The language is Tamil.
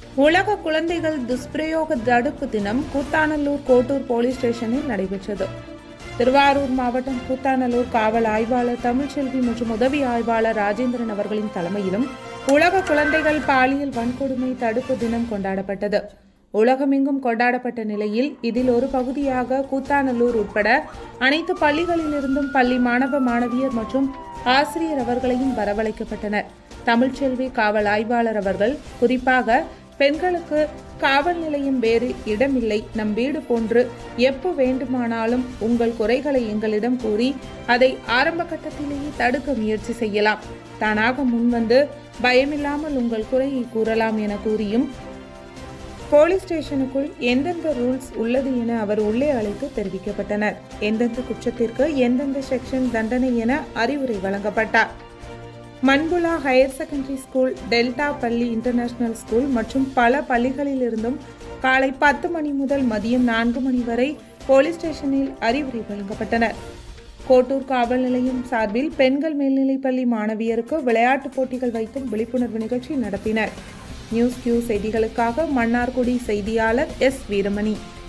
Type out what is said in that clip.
உலக குழந்தைகள் துஷ்பிரயோக தடுப்பு தினம் கூத்தாநல்லூர் கோட்டூர் போலீஸ் ஸ்டேஷனில் நடைபெற்றது திருவாரூர் மாவட்டம் கூத்தாநல்லூர் காவல் ஆய்வாளர் தமிழ்ச்செல்வி மற்றும் உதவி ஆய்வாளர் ராஜேந்திரன் அவர்களின் தலைமையிலும் உலக குழந்தைகள் பாலியல் வன்கொடுமை தடுப்பு தினம் கொண்டாடப்பட்டது உலகமெங்கும் கொண்டாடப்பட்ட நிலையில் இதில் ஒரு பகுதியாக கூத்தாநல்லூர் உட்பட அனைத்து பள்ளிகளிலிருந்தும் பள்ளி மாணவ மாணவியர் மற்றும் ஆசிரியர் அவர்களையும் வரவழைக்கப்பட்டனர் தமிழ்ச்செல்வி காவல் ஆய்வாளர் அவர்கள் குறிப்பாக பெண்களுக்கு காவல் நிலையம் வேறு இடமில்லை நம் வீடு போன்று எப்போ வேண்டுமானாலும் உங்கள் குறைகளை எங்களிடம் கூறி அதை ஆரம்ப கட்டத்திலேயே தடுக்க முயற்சி செய்யலாம் தானாக முன்வந்து பயமில்லாமல் உங்கள் குறையை கூறலாம் என கூறியும் போலீஸ் ஸ்டேஷனுக்குள் எந்தெந்த ரூல்ஸ் உள்ளது என அவர் உள்ளே அழைத்து தெரிவிக்கப்பட்டனர் எந்தெந்த குற்றத்திற்கு எந்தெந்த செக்ஷன் தண்டனை என அறிவுரை வழங்கப்பட்டார் மண்புலா ஹையர் செகண்டரி ஸ்கூல் டெல்டா பள்ளி இன்டர்நேஷனல் ஸ்கூல் மற்றும் பல பள்ளிகளிலிருந்தும் காலை பத்து மணி முதல் மதியம் நான்கு மணி வரை போலீஸ் ஸ்டேஷனில் அறிவுரை வழங்கப்பட்டனர் கோட்டூர் காவல் நிலையம் சார்பில் பெண்கள் மேல்நிலைப்பள்ளி மாணவியருக்கு விளையாட்டுப் போட்டிகள் வைத்தும் விழிப்புணர்வு நிகழ்ச்சி நடத்தினர் நியூஸ் கியூ செய்திகளுக்காக மன்னார்குடி செய்தியாளர் எஸ் வீரமணி